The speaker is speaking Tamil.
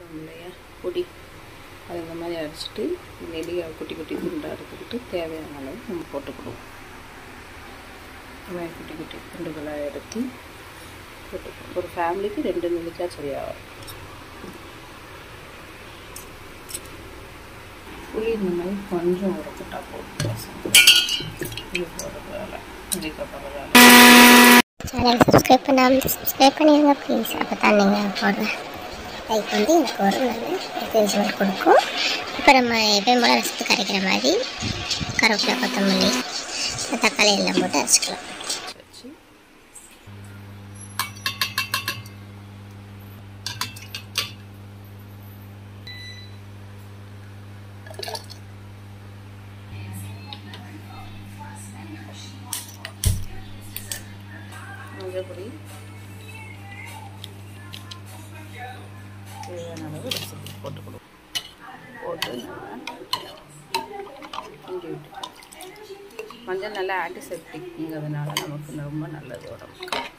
அரைக்கணும் இல்லையா பொடி அது இந்த மாதிரி அரைச்சிட்டு நெல்லியை குட்டி குட்டி துண்டாக எடுத்துக்கிட்டு தேவையான அளவு நம்ம போட்டுக்கிடுவோம் இந்த மாதிரி குட்டி குட்டி துண்டுகளாக எடுத்து போட்டுக்கணும் ஒரு ஃபேமிலிக்கு ரெண்டு நெல்லிக்காய் சரியாகும் புளி இந்த மாதிரி கொஞ்சம் உரக்கட்டா போட்டு இது போடுறதால நெல்லிக்காய் போடுறதால சேனல் சப்ஸ்கிரைப் பண்ணாமல் சப்ஸ்கிரைப் பண்ணிடுங்க ப்ளீஸ் அப்போ தான் நீங்கள் போடுற லைக் வந்து எனக்கு ஒரு நல்ல என்கரேஜ்மெண்ட் கொடுக்கும் இப்போ நம்ம எப்பயும் போல் ரசத்துக்கு அரைக்கிற மாதிரி கருவேப்பிலை கொத்தமல்லி தக்காளி எல்லாம் போட்டு அரைச்சிக்கலாம் வச்சு மஞ்சள் பொடி தேவையான அளவு ரசத்துக்கு போட்டு கொடுக்கும் போட்டு நம்ம கிண்டி விட்டு மஞ்சள் நல்லா ஆன்டிசெப்டிக்ங்கிறதுனால நமக்கு ரொம்ப நல்லது உடம்புக்கு